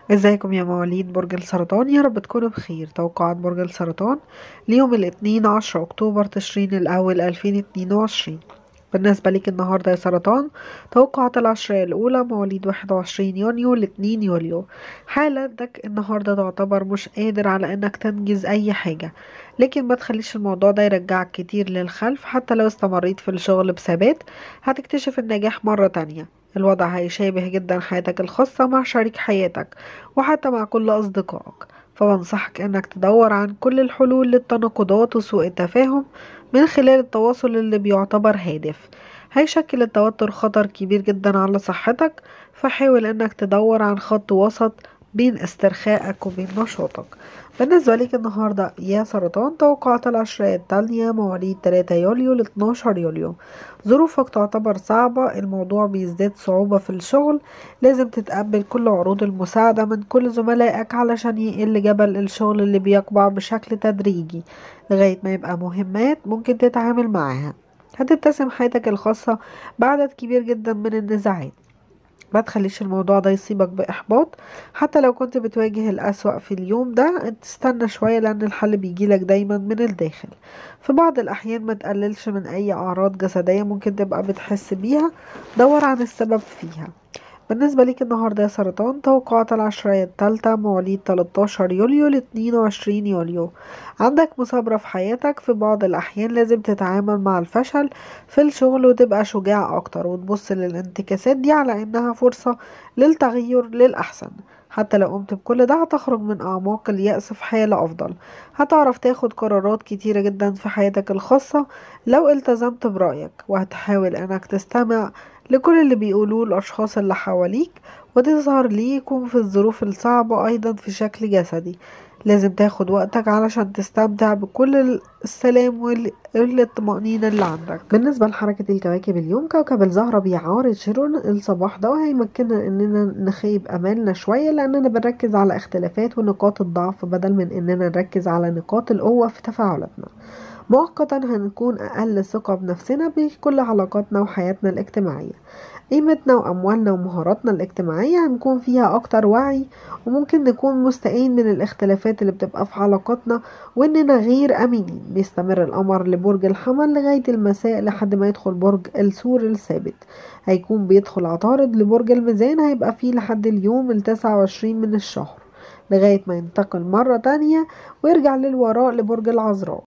ازيكم يا مواليد برج السرطان يا رب تكونوا بخير توقعات برج السرطان ليوم الاثنين عشر اكتوبر تشرين الاول الفين اتنين وعشرين بالنسبة ليك النهاردة يا سرطان توقعات العشرية الأولى مواليد واحد وعشرين يونيو لاتنين يوليو حالتك النهاردة تعتبر مش قادر على انك تنجز اي حاجة لكن ما تخليش الموضوع ده يرجعك كتير للخلف حتى لو استمريت في الشغل بثبات هتكتشف النجاح مرة تانية الوضع هيشابه جدا حياتك الخاصة مع شريك حياتك وحتى مع كل أصدقائك فبنصحك انك تدور عن كل الحلول للتناقضات وسوء التفاهم من خلال التواصل اللي بيعتبر هادف هيشكل التوتر خطر كبير جدا على صحتك فحاول انك تدور عن خط وسط بين استرخائك وبين نشاطك بالنسبة ليك النهاردة يا سرطان توقعات العشرية التانية مواليد 3 يوليو ل 12 يوليو ظروفك تعتبر صعبة الموضوع بيزداد صعوبة في الشغل لازم تتقبل كل عروض المساعدة من كل زملائك علشان يقل جبل الشغل اللي بيقبع بشكل تدريجي لغاية ما يبقى مهمات ممكن تتعامل معاها هتتسم حياتك الخاصة بعدد كبير جدا من النزاعات ما تخليش الموضوع ده يصيبك بإحباط حتى لو كنت بتواجه الأسوأ في اليوم ده تستنى شوية لأن الحل بيجيلك دايما من الداخل في بعض الأحيان ما تقللش من أي أعراض جسدية ممكن تبقى بتحس بيها دور عن السبب فيها بالنسبة ليك النهاردة يا سرطان توقعات العشرية التالتة مواليد 13 يوليو ل 22 يوليو عندك مثابرة في حياتك في بعض الأحيان لازم تتعامل مع الفشل في الشغل وتبقى شجاع أكتر وتبص للانتكاسات دي على إنها فرصة للتغير للأحسن حتى لو قمت بكل ده هتخرج من أعماق اليأس في حالة أفضل هتعرف تاخد قرارات كتيرة جدا في حياتك الخاصة لو التزمت برأيك وهتحاول إنك تستمع لكل اللي بيقولوه الأشخاص اللي حواليك وتظهر ليكم في الظروف الصعبة أيضا في شكل جسدي لازم تاخد وقتك علشان تستمتع بكل السلام والطمأنينة اللي عندك بالنسبة لحركة الكواكب اليوم كوكب الزهرة بيعارض شيرون الصباح ده وهيمكننا اننا نخيب امالنا شوية لاننا بنركز على اختلافات ونقاط الضعف بدل من اننا نركز على نقاط القوة في تفاعلاتنا مؤقتا هنكون أقل ثقة بنفسنا بكل علاقاتنا وحياتنا الاجتماعية قيمتنا وأموالنا ومهاراتنا الاجتماعية هنكون فيها أكتر وعي وممكن نكون مستائين من الاختلافات اللي بتبقى في علاقاتنا وإننا غير أمينين بيستمر القمر لبرج الحمل لغاية المساء لحد ما يدخل برج السور الثابت هيكون بيدخل عطارد لبرج الميزان هيبقى فيه لحد اليوم التسعة وعشرين من الشهر لغاية ما ينتقل مرة تانية ويرجع للوراء لبرج العذراء